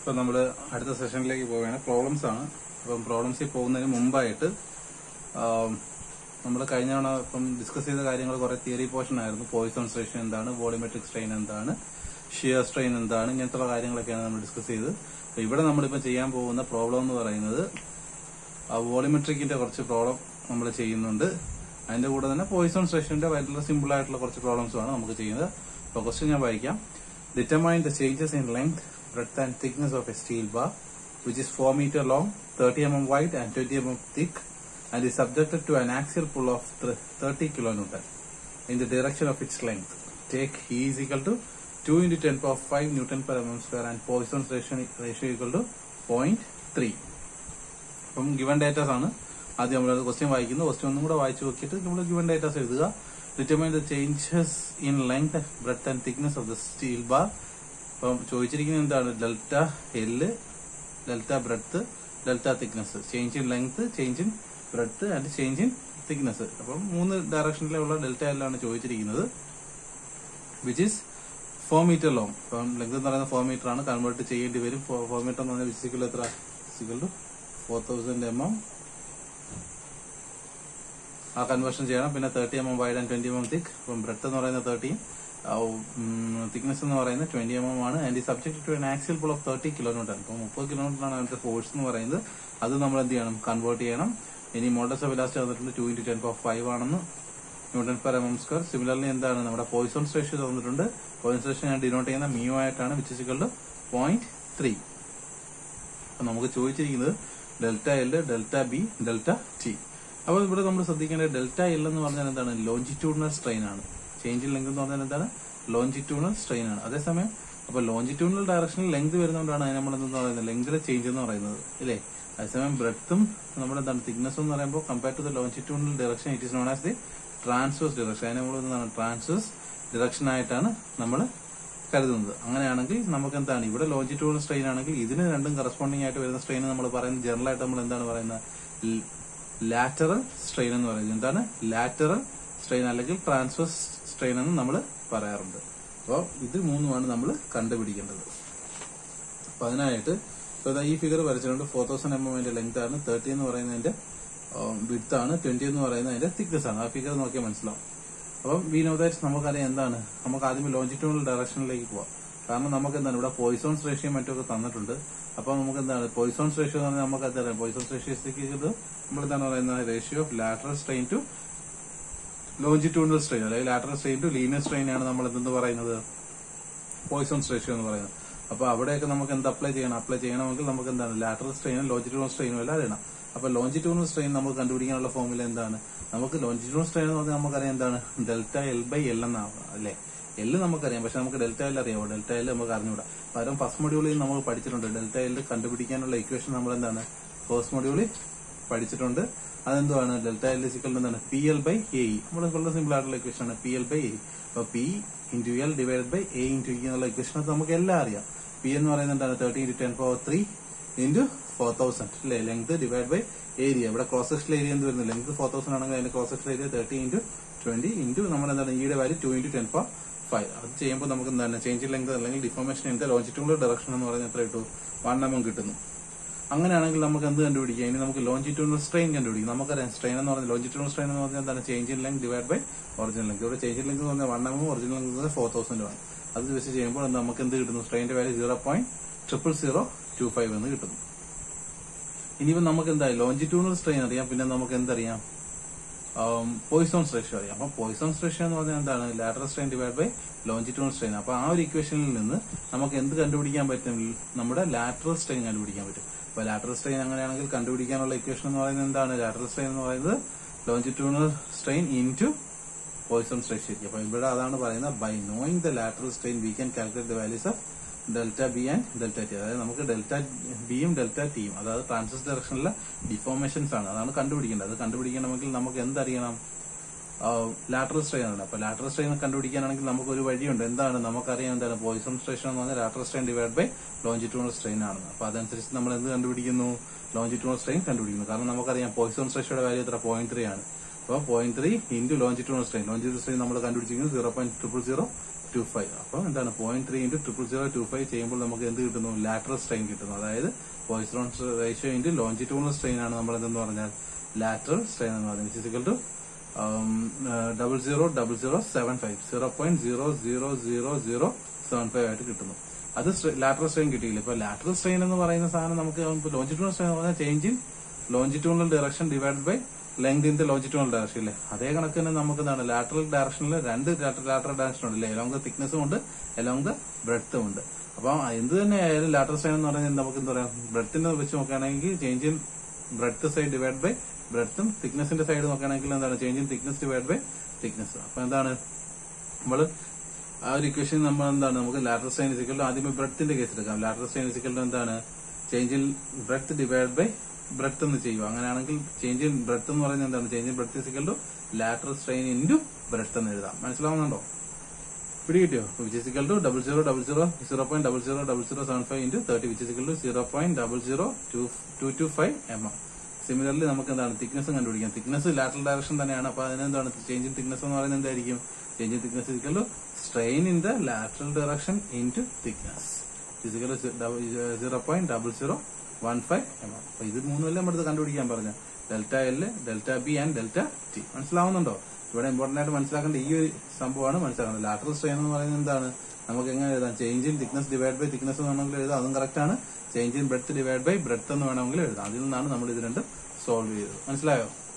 ഇപ്പൊ നമ്മൾ അടുത്ത സെഷനിലേക്ക് പോവുകയാണ് പ്രോബ്ലംസ് ആണ് അപ്പം പ്രോബ്ലംസിൽ പോകുന്നതിന് മുമ്പായിട്ട് നമ്മൾ കഴിഞ്ഞ തവണ ഇപ്പം ഡിസ്കസ് ചെയ്ത കാര്യങ്ങൾ കുറെ തിയറി പോർഷൻ ആയിരുന്നു പോയിസൺ സ്ട്രെയിൻ എന്താണ് വോളിമെട്രിക് സ്ട്രെയിൻ എന്താണ് ഷിയർ സ്ട്രെയിൻ എന്താണ് ഇങ്ങനത്തെ കാര്യങ്ങളൊക്കെയാണ് നമ്മൾ ഡിസ്കസ് ചെയ്തത് അപ്പൊ ഇവിടെ നമ്മളിപ്പോൾ ചെയ്യാൻ പോകുന്ന പ്രോബ്ലം എന്ന് പറയുന്നത് ആ വോളിമെട്രിക്കിന്റെ കുറച്ച് പ്രോബ്ലം നമ്മൾ ചെയ്യുന്നുണ്ട് അതിന്റെ കൂടെ തന്നെ പോയിസൺ സ്ട്രെഷന്റെ വളരെ സിമ്പിൾ ആയിട്ടുള്ള കുറച്ച് പ്രോബ്ലംസ് ആണ് നമുക്ക് ചെയ്യുന്നത് അപ്പോൾ ക്വസ്റ്റ്യൻ ഞാൻ വായിക്കാം determine the changes in length breadth and thickness of a steel bar which is 4 meter long 30 mm wide and 20 mm thick and is subjected to an axial pull of th- 30 kilonewton in the direction of its length take E is equal to 2 into 10 power 5 newton per mm square and Poisson's ratio, ratio equal to 0.3 അപ്പം given datas ആണ് ആദ്യം നമ്മൾ question വായിക്കുന്നു question ഒന്നും കൂടെ വായിച്ചു നോക്കിയിട്ട് നമ്മൾ ഗിവൺ ഡേറ്റാസ് എഴുതുക determine the changes in length breadth and thickness of the steel bar അപ്പം ചോദിച്ചിരിക്കുന്നത് എന്താണ് delta L delta breadth delta thickness change in length change in breadth and change in thickness അപ്പം മൂന്ന് ഡയറക്ഷനിലുള്ള ഡെൽറ്റ എല്ലാണ് ചോദിച്ചിരിക്കുന്നത് which is four metre long അപ്പം length എന്ന് പറയുന്നത് ഫോർ മീറ്റർ ആണ് കൺവേർട്ട് ചെയ്യേണ്ടി വരും ഫോർ മീറ്റർ എന്ന് പറഞ്ഞാൽ ഫിസിക്കൽ എത്ര is equal to four thousand M M ആ കൺവേർഷൻ ചെയ്യണം പിന്നെ thirty M M wide and twenty M M thick അപ്പം ബ്രെഡ് എന്ന് പറയുന്നത് തേർട്ടി തിക്നെസ് എന്ന് പറയുന്നത് ട്വന്റി എം എം ആണ് ആൻഡ് ഈ subject to an axial pull of thirty kilometre ഇപ്പൊ മുപ്പത് കിലോമീറ്റർ ആണ് അതിന്റെ ഫോഴ്സ് എന്ന് പറയുന്നത് അത് നമ്മൾ എന്ത് ചെയ്യണം കൺവേർട്ട് ചെയ്യണം ഇനി മോഡൽസ് ഓഫ് ഇലാസ്റ്റ് തന്നിട്ടുണ്ട് two into ten power five ആണെന്ന് newton per M M square similarly എന്താണ് നമ്മുടെ പോയിസോൺ റേഷ്യോ തന്നിട്ടുണ്ട് പോയിസൺ റേഷ്യോ ഞാൻ ഡിനോട്ട് ചെയ്യുന്ന മ്യൂ ആയിട്ടാണ് വിച്ചിസിക്കളുടെ പോയിന്റ് ത്രീ അപ്പൊ നമുക്ക് ചോദിച്ചിരിക്കുന്നത് delta L delta B delta T അപ്പോൾ ഇവിടെ നമ്മൾ ശ്രദ്ധിക്കേണ്ടത് ഡെൽറ്റ എൽ എന്ന് പറഞ്ഞാൽ എന്താണ് ലോഞ്ചിറ്റ്യൂഡിനൽ സ്ട്രെയിൻ ആണ് ചേഞ്ച് ഇൻ ലെങ്ത് എന്ന് പറഞ്ഞാൽ എന്താണ് ലോഞ്ചിറ്റ്യൂഡിനൽ സ്ട്രെയിൻ ആണ് അതേസമയം അപ്പൊ ലോഞ്ചിറ്റ്യൂഡിനൽ ഡയറക്ഷനിൽ ലെങ്ത് വരുന്നതുകൊണ്ടാണ് അതിന് നമ്മൾ എന്തെന്ന് പറയുന്നത് ലെങ്തിലെ ചേഞ്ച് എന്ന് പറയുന്നത് ഇല്ലേ അതേസമയം ബ്രെഡ്ത്തും നമ്മുടെ എന്താണ് തിക്നെസ് എന്ന് പറയുമ്പോൾ compare to the longitudinal direction it is known as the transverse direction അതിനെ നമ്മൾ എന്താണ് ട്രാൻസ്വേഴ്സ് ഡയറക്ഷൻ ആയിട്ടാണ് നമ്മൾ കരുതുന്നത് അങ്ങനെയാണെങ്കിൽ നമുക്ക് എന്താണ് ഇവിടെ ലോഞ്ചിറ്റ്യൂഡിനൽ സ്ട്രെയിൻ ആണെങ്കിൽ ഇതിന് രണ്ടും കറസ്പോണ്ടിങ് ആയിട്ട് വരുന്ന സ്ട്രെയിൻ നമ്മൾ പറയുന്നത് ജനറൽ ആയിട്ട് നമ്മൾ എന്താണ് പറയുന്നത് ലാറ്ററൽ സ്ട്രെയിൻ എന്ന് പറയുന്നത് എന്താണ് ലാറ്ററൽ സ്ട്രെയിൻ അല്ലെങ്കിൽ ട്രാൻസ്വേഴ്സ് സ്ട്രെയിൻ എന്ന് നമ്മൾ പറയാറുണ്ട് അപ്പോൾ ഇത് മൂന്നുമാണ് നമ്മൾ കണ്ടുപിടിക്കേണ്ടത് അപ്പൊ അതിനായിട്ട് ഇപ്പൊ ഈ ഫിഗർ വരച്ചിട്ടുണ്ട് ഫോർ തൗസൻഡ് എം എമ്മിന്റെ ലെങ്ത് ആണ് തേർട്ടി എന്ന് പറയുന്നതിന്റെ വിഡ്ത്ത് ആണ് ട്വന്റി എന്ന് പറയുന്നത് അതിന്റെ തിക്നെസ് ആണ് ആ ഫിഗർ നോക്കിയാൽ മനസ്സിലാവും അപ്പം വി നോ ദാറ്റ് നമുക്കറിയാം എന്താണ് നമുക്ക് ആദ്യം ലോഞ്ചിറ്റ്യൂണൽ ഡയറക്ഷനിലേക്ക് പോവാം കാരണം നമുക്ക് എന്താണ് ഇവിടെ പോയിസോൺസ് റേഷ്യോ മറ്റൊക്കെ തന്നിട്ടുണ്ട് അപ്പൊ നമുക്ക് എന്താണ് പോയിസോൺസ് റേഷ്യോ എന്ന് പറഞ്ഞാൽ നമുക്ക് അറിയാം പോയിസോൺസ് റേഷ്യോക്ക് ഇത് നമ്മൾ എന്താണ് പറയുന്നത് ratio of lateral strain to longitudinal strain അല്ലെങ്കിൽ lateral strain to linear strain ആണ് നമ്മൾ എന്തെന്ന് പറയുന്നത് പോയിസോൺസ് റേഷ്യോ എന്ന് പറയുന്നത് അപ്പൊ അവിടെയൊക്കെ നമുക്ക് എന്ത് അപ്ലൈ ചെയ്യണം അപ്ലൈ ചെയ്യണമെങ്കിൽ നമുക്ക് എന്താണ് ലാറ്ററൽ സ്ട്രെയിനും ലോഞ്ചിറ്റ്യൂണൽ സ്ട്രെയിനും എല്ലാം അറിയണം അപ്പൊ ലോഞ്ചിറ്റ്യൂണൽ സ്ട്രെയിൻ നമുക്ക് കണ്ടുപിടിക്കാനുള്ള ഫോമുല എന്താണ് നമുക്ക് ലോഞ്ചിറ്റ്യൂണൽ സ്ട്രെയിൻ എന്ന് പറഞ്ഞാൽ നമുക്കറിയാം എന്താണ് ഡെൽറ്റ എൽ ബൈ എൽ എന്നാണ് അല്ലെ എൽ നമുക്കറിയാം പക്ഷെ നമുക്ക് ഡെൽറ്റ എൽ അറിയാമോ ഡെൽറ്റ എൽ നമുക്ക് അറിഞ്ഞൂടാ പകരം ഫസ്റ്റ് മൊഡ്യൂളിൽ നമ്മൾ പഠിച്ചിട്ടുണ്ട് ഡെൽറ്റ എൽ കണ്ടുപിടിക്കാനുള്ള ഇക്വേഷൻ നമ്മൾ എന്താണ് ഫസ്റ്റ് മൊഡ്യൂളിൽ പഠിച്ചിട്ടുണ്ട് അതെന്തുവാണ് ഡെൽറ്റ എൽ ഇസിക്കൽ എന്താണ് P L by A E നമ്മൾ വളരെ സിമ്പിൾ ആയിട്ടുള്ള ഇക്വേഷൻ ആണ് പി എൽ ബൈ എ അപ്പൊ P into L divide by A into E എന്നുള്ള ഇക്വേഷൻ നമുക്ക് എല്ലാം അറിയാം പി എന്ന് പറയുന്നത് എന്താണ് thirty into ten power three into four thousand അല്ലെ ലെങ്ത് ഡിവൈഡ് ബൈ ഏരിയ ഇവിടെ ക്രോസ് സെക്ഷൻ ഏരിയ എന്ത് വരുന്നത് ലെങ്ത് ഫോർ തൗസൻഡ് ആണെങ്കിൽ അതിന്റെ cross section area thirty into twenty into നമ്മൾ എന്താണ് ഈയുടെ value two into ten power five അത് ചെയ്യുമ്പോൾ നമുക്ക് എന്താണ് ചേഞ്ച് ലെങ്ത് അല്ലെങ്കിൽ ഡിഫോർമേഷൻ എന്താ ലോഞ്ചിറ്റ്യൂണൽ ഡയറക്ഷൻ എന്ന് പറയുന്നത് എത്ര കിട്ടും വൺ എം കിട്ടുന്നു അങ്ങനെയാണെങ്കിൽ നമുക്ക് എന്ത് കണ്ടുപിടിക്കാം ഇനി നമുക്ക് ലോഞ്ചിറ്റ്യൂണൽ സ്ട്രെയിൻ കണ്ടുപിടിക്കും നമുക്കറിയാം സ്ട്രെയിൻ എന്ന് പറഞ്ഞാൽ ലോഞ്ചിറ്റ്യൂണൽ സ്ട്രെയിൻ എന്ന് പറഞ്ഞാൽ എന്താണ് change in length divide by original length ഇവിടെ ചേഞ്ച് ഇൻ ലെങ്ത് എന്ന് പറഞ്ഞാൽ one M original length four thousand ആണ് അത് വെച്ച് ചെയ്യുമ്പോൾ നമുക്ക് എന്ത് കിട്ടുന്നു സ്ട്രെയിന്റെ value zero point triple zero two five എന്ന് കിട്ടുന്നു ഇനിയിപ്പോ നമുക്ക് എന്താ ലോഞ്ചിറ്റ്യൂണൽ സ്ട്രെയിൻ അറിയാം പിന്നെ നമുക്ക് എന്തറിയാം പോയിസോൺസ് റേഷ്യോ അറിയാം അപ്പൊ പോയിസോൺസ് റേഷ്യോ എന്ന് പറഞ്ഞാൽ എന്താണ് lateral strain divide by longitudinal strain അപ്പൊ ആ ഒരു ഇക്വേഷനിൽ നിന്ന് നമുക്ക് എന്ത് കണ്ടുപിടിക്കാൻ പറ്റും നമ്മുടെ ലാറ്ററൽ സ്ട്രെയിൻ കണ്ടുപിടിക്കാൻ പറ്റും അപ്പൊ ലാറ്ററൽ സ്ട്രെയിൻ അങ്ങനെയാണെങ്കിൽ കണ്ടുപിടിക്കാനുള്ള ഇക്വേഷൻ എന്ന് പറയുന്നത് എന്താണ് ലാറ്ററൽ സ്ട്രെയിൻ എന്ന് പറയുന്നത് longitudinal strain into Poisson's ratio അപ്പൊ ഇവിടെ അതാണ് പറയുന്നത് by knowing the lateral strain we can calculate the values of delta B and delta T അതായത് നമുക്ക് ഡെൽറ്റ ബിയും ഡെൽറ്റ ടിയും അതായത് ട്രാൻസിസ് ഡയറക്ഷനിലെ ഡിഫോർമേഷൻസ് ആണ് അതാണ് കണ്ടുപിടിക്കേണ്ടത് അത് കണ്ടുപിടിക്കണമെങ്കിൽ നമുക്ക് എന്തറിയണം ലാറ്ററൽ സ്ട്രെയിൻ ആണ് അപ്പൊ ലാറ്ററൽ സ്ട്രെയിൻ കണ്ടുപിടിക്കാനാണെങ്കിൽ നമുക്ക് ഒരു വഴിയുണ്ട് എന്താണ് നമുക്കറിയാം എന്താണ് പോയിസൺ സ്ട്രെയിൻ എന്ന് പറഞ്ഞാൽ lateral strain divide by longitudinal strain ആണ് അപ്പൊ അതനുസരിച്ച് നമ്മൾ എന്ത് കണ്ടുപിടിക്കുന്നു ലോഞ്ചിറ്റ്യൂണൽ സ്ട്രെയിൻ കണ്ടുപിടിക്കുന്നു കാരണം നമുക്കറിയാം പോയിസൺ സ്ട്രെയിയുടെ വാല്യൂ എത്ര പോയിന്റ് ത്രീ ആണ് അപ്പോൾ point three into longitudinal strain longitudinal strain നമ്മൾ കണ്ടുപിടിച്ചിരിക്കുന്നത് zero point triple zero two five അപ്പം എന്താണ് point three into triple zero two five ചെയ്യുമ്പോൾ നമുക്ക് എന്ത് കിട്ടുന്നു ലാറ്ററൽ സ്ട്രെയിൻ കിട്ടുന്നു അതായത് Poisson ratio into longitudinal strain ആണ് നമ്മൾ എന്തെന്ന് പറഞ്ഞാൽ ലാറ്ററൽ സ്ട്രെയിൻ എന്ന് പറയുന്നത് is equal to double zero double zero seven five zero point zero zero zero zero seven five ആയിട്ട് കിട്ടുന്നു അത് ലാറ്ററൽ സ്ട്രെയിൻ കിട്ടിയില്ല ഇപ്പൊ ലാറ്ററൽ സ്ട്രെയിൻ എന്ന് പറയുന്ന സാധനം നമുക്ക് ലോഞ്ചിറ്റ്യൂണൽ സ്ട്രെയിൻ എന്ന് പറഞ്ഞാൽ change in longitudinal direction divide by length in the longitudinal direction ഇല്ലേ അതേ കണക്ക് തന്നെ നമുക്ക് എന്താണ് ലാറ്ററൽ ഡയറക്ഷനിൽ രണ്ട് ലാറ്ററൽ ഡയറക്ഷൻ ഉണ്ട് എലോങ് ദ തിക്നെസ്സും ഉണ്ട് എലോങ് ദ ബ്രെഡ്ത്തും ഉണ്ട് അപ്പൊ എന്ത് തന്നെ ആയാലും ലാറ്ററൽ സ്ട്രെയിൻ എന്ന് പറയുന്നത് നമുക്ക് എന്താ പറയാ ബ്രെഡ്ത്തിനെ വെച്ച് നോക്കുകയാണെങ്കിൽ change in breadth side divide by ബ്രെഡ്ത്തും തിക്നെസിന്റെ സൈഡ് നോക്കുകയാണെങ്കിൽ എന്താണ് change in thickness divide by thickness അപ്പൊ എന്താണ് നമ്മള് ആ ഒരു ഇക്വേഷൻ നമ്മൾ എന്താണ് നമുക്ക് ലാറ്ററൽ സ്ട്രെയിൻ ഇസിക്കൽ ആദ്യമേ ബ്രെഡ്ത്തിന്റെ കേസ് എടുക്കാം ലാറ്ററൽ സ്ട്രെയിൻ ഇസിക്കൽ എന്താണ് change in breadth divide by breadth എന്ന് ചെയ്യുക അങ്ങനെയാണെങ്കിൽ ചേഞ്ച് ഇൻ ബ്രെഡ്ത്ത് എന്ന് പറയുന്നത് എന്താണ് change in breadth is equal to lateral strain into breadth എന്ന് എഴുതാം മനസ്സിലാവുന്നുണ്ടോ പിടി കിട്ടിയോ which is equal to double zero double zero zero point double zero double zero seven five into thirty which is equal to zero point double zero two two two five M M similarly നമുക്ക് എന്താണ് thickness കണ്ടുപിടിക്കാം thickness lateral direction തന്നെയാണ് അപ്പൊ അതിനെന്താണ് change in thickness എന്ന് പറയുന്നത് എന്തായിരിക്കും change in thickness is equal to strain in the lateral direction into thickness is equal zero point double zero one five M M അപ്പൊ ഇത് മൂന്നുമല്ലേ നമ്മുടെ അടുത്ത് കണ്ടുപിടിക്കാൻ പറഞ്ഞു delta L delta B and delta T മനസ്സിലാവുന്നുണ്ടോ ഇവിടെ ഇമ്പോർട്ടന്റ് ആയിട്ട് മനസ്സിലാക്കേണ്ട ഈ ഒരു സംഭവമാണ് മനസ്സിലാക്കേണ്ടത് ലാറ്ററൽ സ്ട്രെയിൻ എന്ന് പറയുന്നത് എന്താണ് നമുക്ക് എങ്ങനെ എഴുതാം change in thickness divide by thickness വേണമെങ്കിൽ എഴുതാം അതും കറക്റ്റ് ആണ് change in breadth divide by breadth എന്ന് വേണമെങ്കിൽ എഴുതാം അതിൽ നിന്നാണ് നമ്മൾ ഇത് രണ്ടും സോൾവ് ചെയ്തത് മനസ്സിലായോ